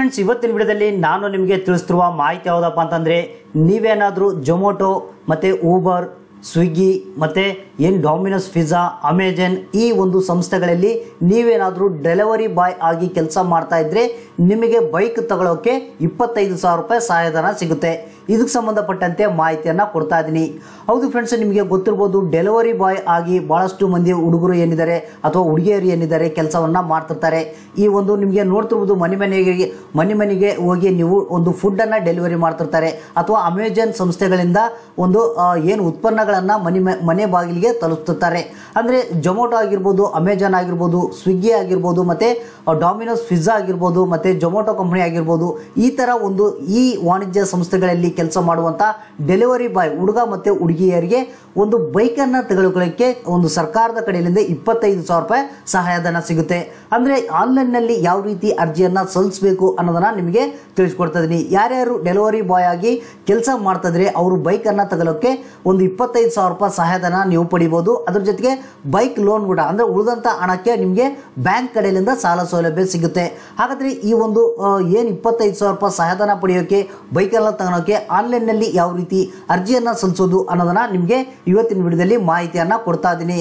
friends ಇವತ್ತಿನ ವಿಡಿಯೋದಲ್ಲಿ ನಾನು ನಿಮಗೆ ತಿಳಿಸ್ತಿರುವ ಮಾಹಿತಿ ಯಾವುದಪ್ಪ ಅಂತಂದರೆ ನೀವೇನಾದರೂ ಜೊಮೊಟೊ ಮತ್ತು ಊಬರ್ ಸ್ವಿಗ್ಗಿ ಮತ್ತು ಏನು ಡಾಮಿನೋಸ್ ಪಿಜ್ಜಾ ಅಮೆಜಾನ್ ಈ ಒಂದು ಸಂಸ್ಥೆಗಳಲ್ಲಿ ನೀವೇನಾದರೂ ಡೆಲಿವರಿ ಬಾಯ್ ಆಗಿ ಕೆಲಸ ಮಾಡ್ತಾ ಇದ್ದರೆ ನಿಮಗೆ ಬೈಕ್ ತಗೊಳ್ಳೋಕೆ ಇಪ್ಪತ್ತೈದು ಸಾವಿರ ರೂಪಾಯಿ ಸಹಾಯಧನ ಸಿಗುತ್ತೆ ಇದಕ್ಕೆ ಸಂಬಂಧಪಟ್ಟಂತೆ ಮಾಹಿತಿಯನ್ನು ಕೊಡ್ತಾ ಇದ್ದೀನಿ ಹೌದು ಫ್ರೆಂಡ್ಸ್ ನಿಮಗೆ ಗೊತ್ತಿರ್ಬೋದು ಡೆಲಿವರಿ ಬಾಯ್ ಆಗಿ ಭಾಳಷ್ಟು ಮಂದಿ ಹುಡುಗರು ಏನಿದ್ದಾರೆ ಅಥವಾ ಹುಡುಗಿಯರು ಏನಿದ್ದಾರೆ ಕೆಲಸವನ್ನು ಮಾಡ್ತಿರ್ತಾರೆ ಈ ಒಂದು ನಿಮಗೆ ನೋಡ್ತಿರ್ಬೋದು ಮನೆ ಮನೆಗೆ ಮನೆ ಮನೆಗೆ ಹೋಗಿ ನೀವು ಒಂದು ಫುಡ್ಡನ್ನು ಡೆಲಿವರಿ ಮಾಡ್ತಿರ್ತಾರೆ ಅಥವಾ ಅಮೆಜಾನ್ ಸಂಸ್ಥೆಗಳಿಂದ ಒಂದು ಆ, ಏನು ಉತ್ಪನ್ನಗಳನ್ನು ಮನೆ ಮ- ಮನೆ ಬಾಗಿಲಿಗೆ ತಲುಪಿಸುತ್ತಾರೆ ಅಂದರೆ ಜೊಮೊಟೊ ಆಗಿರ್ಬೋದು ಅಮೆಜಾನ್ ಆಗಿರ್ಬೋದು ಸ್ವಿಗ್ಗಿ ಆಗಿರ್ಬೋದು ಮತ್ತು ಡಾಮಿನೋಸ್ ಪಿಜ್ಜಾ ಆಗಿರ್ಬೋದು ಮತ್ತು ಜೊಮೊಟೊ ಕಂಪನಿ ಆಗಿರ್ಬೋದು ಈ ಥರ ಒಂದು ಈ ವಾಣಿಜ್ಯ ಸಂಸ್ಥೆಗಳಲ್ಲಿ ಕೆಲಸ ಮಾಡುವಂಥ ಡೆಲಿವರಿ ಬಾಯ್ ಹುಡುಗ ಮತ್ತು ಹುಡುಗಿಯರಿಗೆ ಒಂದು ಬೈಕನ್ನು ತೆಗೆದುಕೊಳ್ಳೋಕ್ಕೆ ಒಂದು ಸರ್ಕಾರದ ಕಡೆಯಿಂದ ಇಪ್ಪತ್ತೈದು ಸಾವಿರ ರೂಪಾಯಿ ಸಹಾಯಧನ ಸಿಗುತ್ತೆ ಅಂದರೆ ಆನ್ಲೈನ್ನಲ್ಲಿ ಯಾವ ರೀತಿ ಅರ್ಜಿಯನ್ನು ಸಲ್ಲಿಸಬೇಕು ಅನ್ನೋದನ್ನು ನಿಮಗೆ ತಿಳಿಸ್ಕೊಡ್ತಾ ಇದ್ದೀನಿ ಯಾರ್ಯಾರು ಡೆಲಿವರಿ ಬಾಯ್ ಆಗಿ ಕೆಲಸ ಮಾಡ್ತಿದ್ರೆ ಅವರು ಬೈಕನ್ನು ತಗೊಳ್ಳೋಕ್ಕೆ ಒಂದು ಇಪ್ಪತ್ತೈದು ಸಾವಿರ ರೂಪಾಯಿ ಸಹಾಯಧನ ನೀವು ಪಡಿಬೋದು ಅದ್ರ ಜೊತೆಗೆ ಬೈಕ್ ಲೋನ್ ಕೂಡ ಅಂದರೆ ಉಳಿದಂಥ ಹಣಕ್ಕೆ ನಿಮಗೆ ಬ್ಯಾಂಕ್ ಕಡೆಯಿಂದ ಸಾಲ ಸೌಲಭ್ಯ ಸಿಗುತ್ತೆ ಹಾಗಾದರೆ ಈ ಒಂದು ಏನು ಇಪ್ಪತ್ತೈದು ಸಾವಿರ ರೂಪಾಯಿ ಸಹಾಯಧನ ಪಡೆಯೋಕ್ಕೆ ಬೈಕೆಲ್ಲ ತಗೊಳೋಕ್ಕೆ ಆನ್ಲೈನ್ನಲ್ಲಿ ಯಾವ ರೀತಿ ಅರ್ಜಿಯನ್ನು ಸಲ್ಲಿಸೋದು ಅನ್ನೋದನ್ನು ನಿಮಗೆ ಇವತ್ತಿನ ವಿಡಿಯೋದಲ್ಲಿ ಮಾಹಿತಿಯನ್ನು ಕೊಡ್ತಾ ಇದ್ದೀನಿ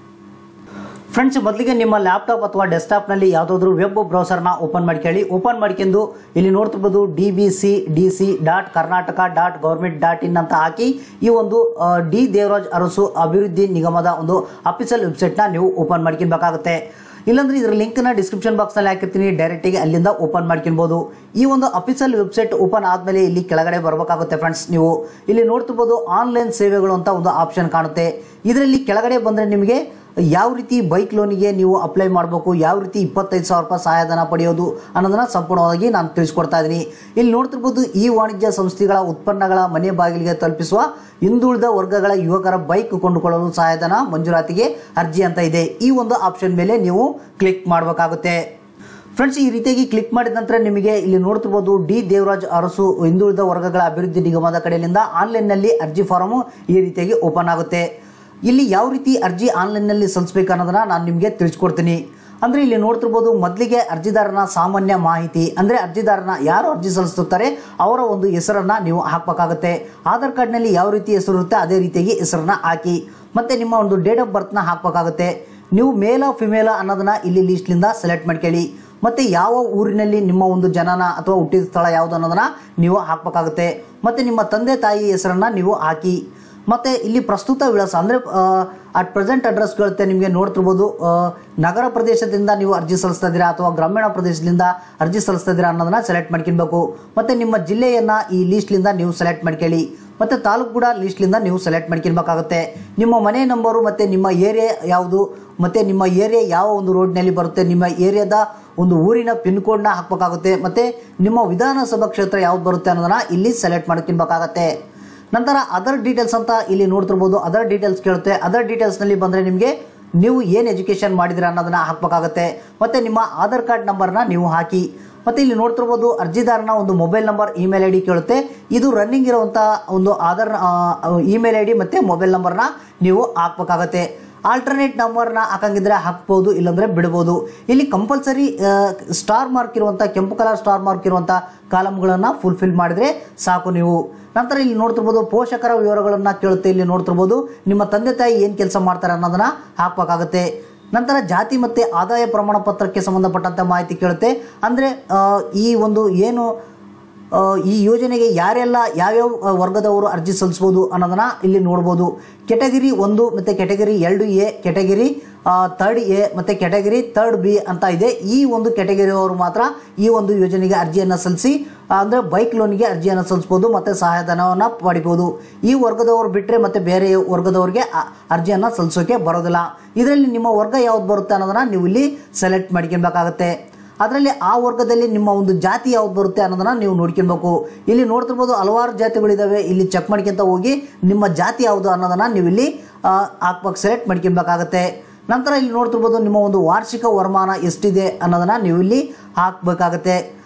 ಫ್ರೆಂಡ್ಸ್ ಮೊದಲಿಗೆ ನಿಮ್ಮ ಲ್ಯಾಪ್ಟಾಪ್ ಅಥವಾ ಡೆಸ್ಕ್ಟಾಪ್ನಲ್ಲಿ ಯಾವುದಾದ್ರೂ ವೆಬ್ ಬ್ರೌಸರ್ನ ಓಪನ್ ಮಾಡ್ಕೊಳ್ಳಿ ಓಪನ್ ಮಾಡ್ಕೊಂಡು ಇಲ್ಲಿ ನೋಡ್ತಿರ್ಬೋದು D B C D C dot Karnataka dot government dot in ಅಂತ ಹಾಕಿ ಈ ಒಂದು ಆ, ಡಿ ದೇವರಾಜ್ ಅರಸು ಅಭಿವೃದ್ಧಿ ನಿಗಮದ ಒಂದು ಅಫಿಷಿಯಲ್ ವೆಬ್ಸೈಟ್ನ ನೀವು ಓಪನ್ ಮಾಡ್ಕೊಬೇಕಾಗುತ್ತೆ ಇಲ್ಲಾಂದ್ರೆ ಇದರ ಲಿಂಕ್ನ ಡಿಸ್ಕ್ರಿಪ್ಷನ್ ಬಾಕ್ಸ್ನಲ್ಲಿ ಹಾಕಿರ್ತೀನಿ ಡೈರೆಕ್ಟಿಗೆ ಅಲ್ಲಿಂದ ಓಪನ್ ಮಾಡ್ಕೊಬೋದು ಈ ಒಂದು ಅಫಿಷಿಯಲ್ ವೆಬ್ಸೈಟ್ ಓಪನ್ ಆದಮೇಲೆ ಇಲ್ಲಿ ಕೆಳಗಡೆ ಬರಬೇಕಾಗುತ್ತೆ ಫ್ರೆಂಡ್ಸ್ ನೀವು ಇಲ್ಲಿ ನೋಡ್ತಿರ್ಬೋದು ಆನ್ಲೈನ್ ಸೇವೆಗಳು ಅಂತ ಒಂದು ಆಪ್ಷನ್ ಕಾಣುತ್ತೆ ಇದರಲ್ಲಿ ಕೆಳಗಡೆ ಬಂದರೆ ನಿಮಗೆ ಯಾವ ರೀತಿ ಬೈಕ್ ಲೋನಿಗೆ ನೀವು ಅಪ್ಲೈ ಮಾಡಬೇಕು ಯಾವ ರೀತಿ ಇಪ್ಪತ್ತೈದು ಸಾವಿರ ರೂಪಾಯಿ ಸಹಾಯಧನ ಪಡೆಯೋದು ಅನ್ನೋದನ್ನ ಸಂಪೂರ್ಣವಾಗಿ ನಾನು ತಿಳಿಸ್ಕೊಡ್ತಾ ಇದ್ದೀನಿ ಇಲ್ಲಿ ನೋಡ್ತಿರ್ಬೋದು ಈ ವಾಣಿಜ್ಯ ಸಂಸ್ಥೆಗಳ ಉತ್ಪನ್ನಗಳ ಮನೆ ಬಾಗಿಲಿಗೆ ತಲುಪಿಸುವ ಹಿಂದುಳಿದ ವರ್ಗಗಳ ಯುವಕರ ಬೈಕ್ ಕೊಂಡುಕೊಳ್ಳಲು ಸಹಾಯಧನ ಮಂಜೂರಾತಿಗೆ ಅರ್ಜಿ ಅಂತ ಇದೆ ಈ ಒಂದು ಆಪ್ಷನ್ ಮೇಲೆ ನೀವು ಕ್ಲಿಕ್ ಮಾಡಬೇಕಾಗುತ್ತೆ ಫ್ರೆಂಡ್ಸ್ ಈ ರೀತಿಯಾಗಿ ಕ್ಲಿಕ್ ಮಾಡಿದ ನಂತರ ನಿಮಗೆ ಇಲ್ಲಿ ನೋಡ್ತಿರ್ಬೋದು ಡಿ ದೇವರಾಜ್ ಅರಸು ಹಿಂದುಳಿದ ವರ್ಗಗಳ ಅಭಿವೃದ್ಧಿ ನಿಗಮದ ಕಡೆಯಿಂದ ಆನ್ಲೈನ್ನಲ್ಲಿ ಅರ್ಜಿ ಫಾರಮು ಈ ರೀತಿಯಾಗಿ ಓಪನ್ ಆಗುತ್ತೆ ಇಲ್ಲಿ ಯಾವ ರೀತಿ ಅರ್ಜಿ ಆನ್ಲೈನ್ನಲ್ಲಿ ಸಲ್ಲಿಸಬೇಕು ಅನ್ನೋದನ್ನ ನಾನು ನಿಮಗೆ ತಿಳಿಸ್ಕೊಡ್ತೀನಿ ಅಂದರೆ ಇಲ್ಲಿ ನೋಡ್ತಿರ್ಬೋದು ಮೊದಲಿಗೆ ಅರ್ಜಿದಾರನ ಸಾಮಾನ್ಯ ಮಾಹಿತಿ ಅಂದರೆ ಅರ್ಜಿದಾರನ ಯಾರು ಅರ್ಜಿ ಸಲ್ಲಿಸುತ್ತಾರೆ ಅವರ ಒಂದು ಹೆಸರನ್ನು ನೀವು ಹಾಕಬೇಕಾಗುತ್ತೆ ಆಧಾರ್ ಕಾರ್ಡ್ನಲ್ಲಿ ಯಾವ ರೀತಿ ಹೆಸರು ಇರುತ್ತೆ ಅದೇ ರೀತಿಯಾಗಿ ಹೆಸರನ್ನ ಹಾಕಿ ಮತ್ತು ನಿಮ್ಮ ಒಂದು ಡೇಟ್ ಆಫ್ ಬರ್ತ್ನ ಹಾಕಬೇಕಾಗುತ್ತೆ ನೀವು ಮೇಲ ಫಿಮೇಲ ಅನ್ನೋದನ್ನ ಇಲ್ಲಿ ಲೀಸ್ಟ್ಲಿಂದ ಸೆಲೆಕ್ಟ್ ಮಾಡ್ಕೊಳ್ಳಿ ಮತ್ತು ಯಾವ ಊರಿನಲ್ಲಿ ನಿಮ್ಮ ಒಂದು ಜನನ ಅಥವಾ ಹುಟ್ಟಿದ ಸ್ಥಳ ಯಾವುದು ಅನ್ನೋದನ್ನ ನೀವು ಹಾಕಬೇಕಾಗುತ್ತೆ ಮತ್ತು ನಿಮ್ಮ ತಂದೆ ತಾಯಿ ಹೆಸರನ್ನ ನೀವು ಹಾಕಿ ಮತ್ತು ಇಲ್ಲಿ ಪ್ರಸ್ತುತ ವಿಳಾಸ ಅಂದರೆ ಅಟ್ ಪ್ರೆಸೆಂಟ್ ಅಡ್ರೆಸ್ ಕೇಳುತ್ತೆ ನಿಮಗೆ ನೋಡ್ತಿರ್ಬೋದು ಆ, ನಗರ ಪ್ರದೇಶದಿಂದ ನೀವು ಅರ್ಜಿ ಸಲ್ಲಿಸ್ತಾ ಇದ್ದೀರಾ ಅಥವಾ ಗ್ರಾಮೀಣ ಪ್ರದೇಶದಿಂದ ಅರ್ಜಿ ಸಲ್ಲಿಸ್ತಾ ಇದ್ದೀರಾ ಅನ್ನೋದನ್ನ ಸೆಲೆಕ್ಟ್ ಮಾಡ್ಕೊಬೇಕು ಮತ್ತು ನಿಮ್ಮ ಜಿಲ್ಲೆಯನ್ನು ಈ ಲೀಸ್ಟ್ಲಿಂದ ನೀವು ಸೆಲೆಕ್ಟ್ ಮಾಡ್ಕೊಳ್ಳಿ ಮತ್ತು ತಾಲೂಕು ಕೂಡ ಲೀಸ್ಟ್ಲಿಂದ ನೀವು ಸೆಲೆಕ್ಟ್ ಮಾಡ್ಕೊಬೇಕಾಗುತ್ತೆ ನಿಮ್ಮ ಮನೆ ನಂಬರು ಮತ್ತು ನಿಮ್ಮ ಏರಿಯಾ ಯಾವುದು ಮತ್ತು ನಿಮ್ಮ ಏರಿಯಾ ಯಾವ ಒಂದು ರೋಡ್ನಲ್ಲಿ ಬರುತ್ತೆ ನಿಮ್ಮ ಏರಿಯಾದ ಒಂದು ಊರಿನ ಪಿನ್ ಕೋಡ್ನ ಹಾಕಬೇಕಾಗುತ್ತೆ ಮತ್ತು ನಿಮ್ಮ ವಿಧಾನಸಭಾ ಕ್ಷೇತ್ರ ಯಾವ್ದು ಬರುತ್ತೆ ಅನ್ನೋದನ್ನ ಇಲ್ಲಿ ಸೆಲೆಕ್ಟ್ ಮಾಡ್ಕೊಬೇಕಾಗತ್ತೆ ನಂತರ ಅದರ್ ಡೀಟೇಲ್ಸ್ ಅಂತ ಇಲ್ಲಿ ನೋಡ್ತಿರ್ಬೋದು ಅದರ್ ಡೀಟೇಲ್ಸ್ ಕೇಳುತ್ತೆ ಅದರ್ ಡೀಟೇಲ್ಸ್ನಲ್ಲಿ ಬಂದರೆ ನಿಮಗೆ ನೀವು ಏನು ಎಜುಕೇಷನ್ ಮಾಡಿದಿರ ಅನ್ನೋದನ್ನ ಹಾಕಬೇಕಾಗತ್ತೆ ಮತ್ತು ನಿಮ್ಮ ಆಧಾರ್ ಕಾರ್ಡ್ ನಂಬರ್ನ ನೀವು ಹಾಕಿ ಮತ್ತು ಇಲ್ಲಿ ನೋಡ್ತಿರ್ಬೋದು ಅರ್ಜಿದಾರನ ಒಂದು ಮೊಬೈಲ್ ನಂಬರ್ ಇಮೇಲ್ ಐ ಡಿ ಕೇಳುತ್ತೆ ಇದು ರನ್ನಿಂಗ್ ಇರುವಂಥ ಒಂದು ಆಧಾರ್ ಇಮೇಲ್ ಐ ಡಿ ಮತ್ತು ಮೊಬೈಲ್ ನಂಬರ್ನ ನೀವು ಹಾಕ್ಬೇಕಾಗತ್ತೆ ಆಲ್ಟರ್ನೇಟ್ ನಂಬರ್ನ ಹಾಕಂಗಿದ್ರೆ ಹಾಕ್ಬೋದು ಇಲ್ಲಾಂದ್ರೆ ಬಿಡ್ಬೋದು ಇಲ್ಲಿ ಕಂಪಲ್ಸರಿ ಸ್ಟಾರ್ ಮಾರ್ಕ್ ಇರುವಂಥ ಕೆಂಪು ಕಲರ್ ಸ್ಟಾರ್ ಮಾರ್ಕ್ ಇರುವಂಥ ಕಾಲಮ್ಗಳನ್ನು ಫುಲ್ಫಿಲ್ ಮಾಡಿದರೆ ಸಾಕು ನೀವು ನಂತರ ಇಲ್ಲಿ ನೋಡ್ತಿರ್ಬೋದು ಪೋಷಕರ ವಿವರಗಳನ್ನು ಕೇಳುತ್ತೆ ಇಲ್ಲಿ ನೋಡ್ತಿರ್ಬೋದು ನಿಮ್ಮ ತಂದೆ ತಾಯಿ ಏನು ಕೆಲಸ ಮಾಡ್ತಾರೆ ಅನ್ನೋದನ್ನ ಹಾಕಬೇಕಾಗುತ್ತೆ ನಂತರ ಜಾತಿ ಮತ್ತು ಆದಾಯ ಪ್ರಮಾಣ ಪತ್ರಕ್ಕೆ ಸಂಬಂಧಪಟ್ಟಂಥ ಮಾಹಿತಿ ಕೇಳುತ್ತೆ ಅಂದರೆ ಈ ಒಂದು ಏನು ಆ, ಈ ಯೋಜನೆಗೆ ಯಾರೆಲ್ಲ ಯಾವ್ಯಾವ ಆ, ವರ್ಗದವರು ಅರ್ಜಿ ಸಲ್ಲಿಸ್ಬೋದು ಅನ್ನೋದನ್ನ ಇಲ್ಲಿ ನೋಡ್ಬೋದು ಕೆಟಗರಿ ಒಂದು ಮತ್ತು ಕೆಟಗರಿ ಎರಡು ಎ ಕೆಟಗರಿ ಥರ್ಡ್ ಎ ಮತ್ತು ಕೆಟಗರಿ ಥರ್ಡ್ ಬಿ ಅಂತ ಇದೆ ಈ ಒಂದು ಕೆಟಗರಿಯವರು ಮಾತ್ರ ಈ ಒಂದು ಯೋಜನೆಗೆ ಅರ್ಜಿಯನ್ನು ಸಲ್ಲಿಸಿ ಅಂದರೆ ಬೈಕ್ ಲೋನಿಗೆ ಅರ್ಜಿಯನ್ನು ಸಲ್ಲಿಸ್ಬೋದು ಮತ್ತು ಸಹಾಯಧನವನ್ನು ಪಡಿಬೋದು ಈ ವರ್ಗದವರು ಬಿಟ್ಟರೆ ಮತ್ತು ಬೇರೆ ವರ್ಗದವರಿಗೆ ಆ ಅರ್ಜಿಯನ್ನು ಸಲ್ಲಿಸೋಕೆ ಬರೋದಿಲ್ಲ ಇದರಲ್ಲಿ ನಿಮ್ಮ ವರ್ಗ ಯಾವ್ದು ಬರುತ್ತೆ ಅನ್ನೋದನ್ನ ನೀವು ಇಲ್ಲಿ ಸೆಲೆಕ್ಟ್ ಮಾಡ್ಕೊಬೇಕಾಗತ್ತೆ ಅದರಲ್ಲಿ ಆ ವರ್ಗದಲ್ಲಿ ನಿಮ್ಮ ಒಂದು ಜಾತಿ ಯಾವ್ದು ಬರುತ್ತೆ ಅನ್ನೋದನ್ನ ನೀವು ನೋಡ್ಕೊಬೇಕು ಇಲ್ಲಿ ನೋಡ್ತಿರ್ಬೋದು ಹಲವಾರು ಜಾತಿಗಳಿದಾವೆ ಇಲ್ಲಿ ಚೆಕ್ ಮಾಡ್ಕೊಂತ ಹೋಗಿ ನಿಮ್ಮ ಜಾತಿ ಯಾವುದು ಅನ್ನೋದನ್ನ ನೀವು ಇಲ್ಲಿ ಆ, ಹಾಕ್ಬೇಕು ಸೆಲೆಕ್ಟ್ ಮಾಡ್ಕೊಬೇಕಾಗತ್ತೆ ನಂತರ ಇಲ್ಲಿ ನೋಡ್ತಿರ್ಬೋದು ನಿಮ್ಮ ಒಂದು ವಾರ್ಷಿಕ ವರಮಾನ ಎಷ್ಟಿದೆ ಅನ್ನೋದನ್ನ ನೀವು ಇಲ್ಲಿ ಹಾಕಬೇಕಾಗತ್ತೆ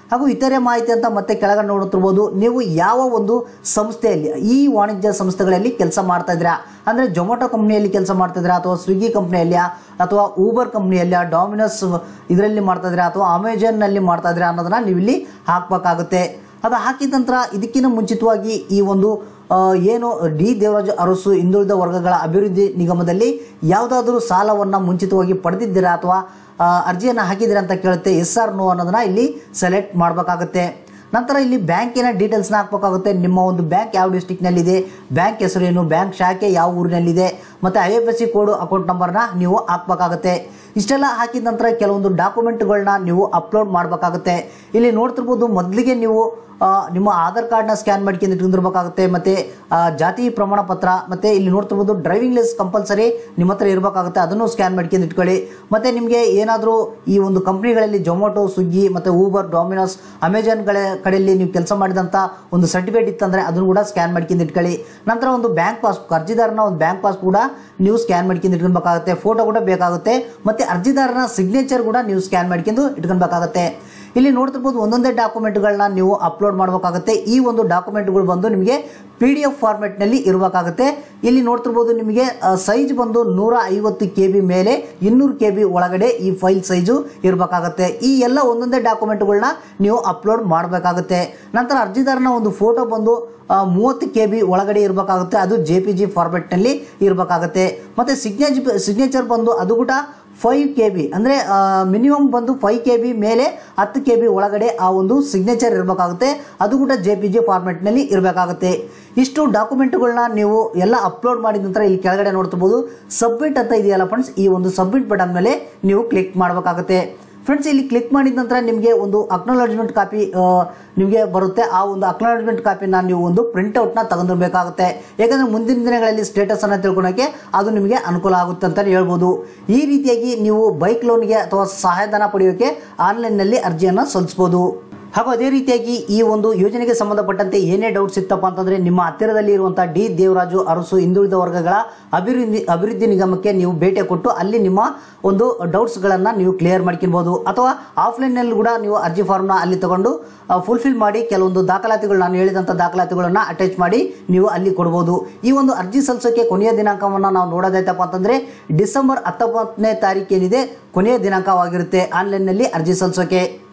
ಹಾಗೂ ಇತರೆ ಮಾಹಿತಿ ಅಂತ ಮತ್ತೆ ಕೆಳಗಡೆ ನೋಡುತ್ತಿರ್ಬೋದು ನೀವು ಯಾವ ಒಂದು ಸಂಸ್ಥೆಯಲ್ಲಿ ಈ ವಾಣಿಜ್ಯ ಸಂಸ್ಥೆಗಳಲ್ಲಿ ಕೆಲಸ ಮಾಡ್ತಾ ಇದ್ದೀರಾ ಅಂದರೆ ಜೊಮ್ಯಾಟೊ ಕಂಪ್ನಿಯಲ್ಲಿ ಕೆಲಸ ಮಾಡ್ತಾ ಇದ್ದೀರಾ ಅಥವಾ ಸ್ವಿಗ್ಗಿ ಕಂಪ್ನಿಯಲ್ಲಿಯಾ ಅಥವಾ ಊಬರ್ ಕಂಪ್ನಿಯಲ್ಲಿಯಾ ಡಾಮಿನೋಸ್ ಇದರಲ್ಲಿ ಮಾಡ್ತಾ ಇದ್ದೀರಾ ಅಥವಾ ಅಮೆಜಾನ್ನಲ್ಲಿ ಮಾಡ್ತಾ ಇದ್ದೀರಾ ಅನ್ನೋದನ್ನ ನೀವು ಇಲ್ಲಿ ಹಾಕಬೇಕಾಗುತ್ತೆ ಅದು ಹಾಕಿದ ನಂತರ ಇದಕ್ಕಿಂತ ಮುಂಚಿತವಾಗಿ ಈ ಒಂದು ಆ, ಏನು ಡಿ ದೇವರಾಜ ಅರಸು ಹಿಂದುಳಿದ ವರ್ಗಗಳ ಅಭಿವೃದ್ಧಿ ನಿಗಮದಲ್ಲಿ ಯಾವುದಾದ್ರೂ ಸಾಲವನ್ನು ಮುಂಚಿತವಾಗಿ ಪಡೆದಿದ್ದೀರಾ ಅಥವಾ ಆ, ಅರ್ಜಿಯನ್ನು ಹಾಕಿದ್ದೀರಾ ಅಂತ ಕೇಳುತ್ತೆ ಎಸ್ ಆರ್ ನೋ ಅನ್ನೋದನ್ನ ಇಲ್ಲಿ ಸೆಲೆಕ್ಟ್ ಮಾಡಬೇಕಾಗುತ್ತೆ ನಂತರ ಇಲ್ಲಿ ಬ್ಯಾಂಕಿನ ಡೀಟೇಲ್ಸ್ನ ಹಾಕಬೇಕಾಗುತ್ತೆ ನಿಮ್ಮ ಒಂದು ಬ್ಯಾಂಕ್ ಯಾವ ಡಿಸ್ಟಿಕ್ನಲ್ಲಿದೆ ಬ್ಯಾಂಕ್ ಹೆಸರೇನು ಬ್ಯಾಂಕ್ ಶಾಖೆ ಯಾವ ಊರಿನಲ್ಲಿದೆ ಮತ್ತು I F S C code account ನಂಬರ್ನ ನೀವು ಹಾಕಬೇಕಾಗುತ್ತೆ ಇಷ್ಟೆಲ್ಲ ಹಾಕಿದ ನಂತರ ಕೆಲವೊಂದು ಡಾಕ್ಯುಮೆಂಟ್ಗಳನ್ನ ನೀವು ಅಪ್ಲೋಡ್ ಮಾಡಬೇಕಾಗುತ್ತೆ ಇಲ್ಲಿ ನೋಡ್ತಿರ್ಬೋದು ಮೊದಲಿಗೆ ನೀವು ಆ, ನಿಮ್ಮ ಆಧಾರ್ ಕಾರ್ಡ್ನ ಸ್ಕ್ಯಾನ್ ಮಾಡ್ಕೊಂಡು ಇಟ್ಕೊಂಡಿರ್ಬೇಕಾಗುತ್ತೆ ಮತ್ತು ಜಾತಿ ಪ್ರಮಾಣ ಪತ್ರ ಮತ್ತು ಇಲ್ಲಿ ನೋಡ್ತಿರ್ಬೋದು ಡ್ರೈವಿಂಗ್ ಲೈಸ್ ಕಂಪಲ್ಸರಿ ನಿಮ್ಮ ಹತ್ರ ಇರಬೇಕಾಗುತ್ತೆ ಅದನ್ನು ಸ್ಕ್ಯಾನ್ ಮಾಡ್ಕೊಂಡು ಇಟ್ಕೊಳ್ಳಿ ಮತ್ತು ನಿಮಗೆ ಏನಾದರೂ ಈ ಒಂದು ಕಂಪ್ನಿಗಳಲ್ಲಿ ಜೊಮ್ಯಾಟೊ ಸ್ವಿಗ್ಗಿ ಮತ್ತು ಊಬರ್ ಡಾಮಿನೋಸ್ ಅಮೆಜಾನ್ಗಳ ಕಡೆಯಲ್ಲಿ ನೀವು ಕೆಲಸ ಮಾಡಿದಂಥ ಒಂದು ಸರ್ಟಿಫಿಕೇಟ್ ಇತ್ತಂದರೆ ಅದನ್ನು ಕೂಡ ಸ್ಕ್ಯಾನ್ ಮಾಡ್ಕೊಂಡು ಇಟ್ಕೊಳ್ಳಿ ನಂತರ ಒಂದು ಬ್ಯಾಂಕ್ ಪಾಸ್ಬುಕ್ ಅರ್ಜಿದಾರನ ಒಂದು ಬ್ಯಾಂಕ್ ಪಾಸ್ ಕೂಡ ನೀವು ಸ್ಕ್ಯಾನ್ ಮಾಡ್ಕೊಂಡು ಇಟ್ಕೊಬೇಕಾಗುತ್ತೆ ಫೋಟೋ ಕೂಡ ಬೇಕಾಗುತ್ತೆ ಮತ್ತು ಅರ್ಜಿದಾರನ ಸಿಗ್ನೇಚರ್ ಕೂಡ ನೀವು ಸ್ಕ್ಯಾನ್ ಮಾಡ್ಕೊಂಡು ಇಟ್ಕೊಬೇಕಾಗುತ್ತೆ ಇಲ್ಲಿ ನೋಡ್ತಿರ್ಬೋದು ಒಂದೊಂದೇ ಡಾಕ್ಯುಮೆಂಟ್ಗಳನ್ನ ನೀವು ಅಪ್ಲೋಡ್ ಮಾಡಬೇಕಾಗುತ್ತೆ ಈ ಒಂದು ಡಾಕ್ಯುಮೆಂಟ್ಗಳು ಬಂದು ನಿಮಗೆ ಪಿ ಡಿ ಎಫ್ ಫಾರ್ಮೆಟ್ನಲ್ಲಿ ಇರಬೇಕಾಗುತ್ತೆ ಇಲ್ಲಿ ನೋಡ್ತಿರ್ಬೋದು ನಿಮಗೆ ಸೈಜ್ ಬಂದು ನೂರ ಐವತ್ತು ಕೆ ಬಿ ಮೇಲೆ ಇನ್ನೂರು ಕೆ ಬಿ ಒಳಗಡೆ ಈ ಫೈಲ್ ಸೈಜು ಇರಬೇಕಾಗುತ್ತೆ ಈ ಎಲ್ಲ ಒಂದೊಂದೇ ಡಾಕ್ಯುಮೆಂಟ್ಗಳನ್ನ ನೀವು ಅಪ್ಲೋಡ್ ಮಾಡಬೇಕಾಗುತ್ತೆ ನಂತರ ಅರ್ಜಿದಾರನ ಒಂದು ಫೋಟೋ ಬಂದು ಆ, ಮೂವತ್ತು ಕೆ ಬಿ ಒಳಗಡೆ ಇರಬೇಕಾಗುತ್ತೆ ಅದು ಜೆ ಪಿ ಜಿ ಫಾರ್ಮೆಟ್ನಲ್ಲಿ ಇರಬೇಕಾಗುತ್ತೆ ಮತ್ತು ಸಿಗ್ನೇಚ್ ಸಿಗ್ನೇಚರ್ ಬಂದು ಅದು ಕೂಡ ಫೈವ್ ಕೆ ಬಿ ಅಂದರೆ ಮಿನಿಮಮ್ ಬಂದು ಫೈವ್ ಕೆ ಬಿ ಮೇಲೆ ಹತ್ತು ಕೆ ಬಿ ಒಳಗಡೆ ಆ ಒಂದು ಸಿಗ್ನೇಚರ್ ಇರಬೇಕಾಗುತ್ತೆ ಅದು ಕೂಡ ಜೆ ಪಿ ಜಿ ಫಾರ್ಮೆಟ್ನಲ್ಲಿ ಇರಬೇಕಾಗುತ್ತೆ ಇಷ್ಟು ಡಾಕ್ಯುಮೆಂಟ್ಗಳನ್ನ ನೀವು ಎಲ್ಲ ಅಪ್ಲೋಡ್ ಮಾಡಿದ ನಂತರ ಇಲ್ಲಿ ಕೆಳಗಡೆ ನೋಡ್ತಿರ್ಬೋದು ಸಬ್ಮಿಟ್ ಅಂತ ಇದೆಯಲ್ಲ ಫ್ರೆಂಡ್ಸ್ ಈ ಒಂದು ಸಬ್ಮಿಟ್ ಬಟನ್ ಮೇಲೆ ನೀವು ಕ್ಲಿಕ್ ಮಾಡಬೇಕಾಗುತ್ತೆ ಫ್ರೆಂಡ್ಸ್ ಇಲ್ಲಿ ಕ್ಲಿಕ್ ಮಾಡಿದ ನಂತರ ನಿಮಗೆ ಒಂದು ಅಕ್ನಾಲಜ್ಮೆಂಟ್ ಕಾಪಿ ನಿಮಗೆ ಬರುತ್ತೆ ಆ ಒಂದು ಅಕ್ನಾಲಜ್ಮೆಂಟ್ ಕಾಪಿನ ನೀವು ಒಂದು ಪ್ರಿಂಟ್ಔಟ್ನ ತಗೊಂಡಿರ್ಬೇಕಾಗುತ್ತೆ ಯಾಕಂದರೆ ಮುಂದಿನ ದಿನಗಳಲ್ಲಿ ಸ್ಟೇಟಸನ್ನು ತಿಳ್ಕೊಳಕ್ಕೆ ಅದು ನಿಮಗೆ ಅನುಕೂಲ ಆಗುತ್ತೆ ಅಂತಲೇ ಹೇಳ್ಬೋದು ಈ ರೀತಿಯಾಗಿ ನೀವು ಬೈಕ್ ಲೋನ್ಗೆ ಅಥವಾ ಸಹಾಯಧನ ಪಡೆಯೋಕ್ಕೆ ಆನ್ಲೈನ್ನಲ್ಲಿ ಅರ್ಜಿಯನ್ನು ಸಲ್ಲಿಸ್ಬೋದು ಹಾಗೂ ಅದೇ ರೀತಿಯಾಗಿ ಈ ಒಂದು ಯೋಜನೆಗೆ ಸಂಬಂಧಪಟ್ಟಂತೆ ಏನೇ ಡೌಟ್ಸ್ ಇತ್ತಪ್ಪ ಅಂತಂದ್ರೆ ನಿಮ್ಮ ಹತ್ತಿರದಲ್ಲಿ ಇರುವಂತಹ ಡಿ ದೇವರಾಜು ಅರಸು ಹಿಂದುಳಿದ ವರ್ಗಗಳ ಅಭಿವೃದ್ಧಿ ಅಭಿವೃದ್ಧಿ ನಿಗಮಕ್ಕೆ ನೀವು ಭೇಟಿ ಕೊಟ್ಟು ಅಲ್ಲಿ ನಿಮ್ಮ ಒಂದು ಡೌಟ್ಸ್ಗಳನ್ನು ನೀವು ಕ್ಲಿಯರ್ ಮಾಡ್ಕೊಬೋದು ಅಥವಾ ಆಫ್ಲೈನ್ನಲ್ಲಿ ಕೂಡ ನೀವು ಅರ್ಜಿ ಫಾರ್ಮ್ನ ಅಲ್ಲಿ ತಗೊಂಡು ಫುಲ್ಫಿಲ್ ಮಾಡಿ ಕೆಲವೊಂದು ದಾಖಲಾತಿಗಳು ನಾನು ಹೇಳಿದಂಥ ದಾಖಲಾತಿಗಳನ್ನು ಅಟ್ಯಾಚ್ ಮಾಡಿ ನೀವು ಅಲ್ಲಿ ಕೊಡ್ಬೋದು ಈ ಒಂದು ಅರ್ಜಿ ಸಲ್ಲಿಸೋಕೆ ಕೊನೆಯ ದಿನಾಂಕವನ್ನು ನಾವು ನೋಡೋದಾಯ್ತಪ್ಪ ಅಂತಂದ್ರೆ ಡಿಸೆಂಬರ್ ಹತ್ತೊಂಬತ್ತನೇ ತಾರೀಕು ಏನಿದೆ ಕೊನೆಯ ದಿನಾಂಕವಾಗಿರುತ್ತೆ ಆನ್ಲೈನ್ನಲ್ಲಿ ಅರ್ಜಿ ಸಲ್ಲಿಸೋಕೆ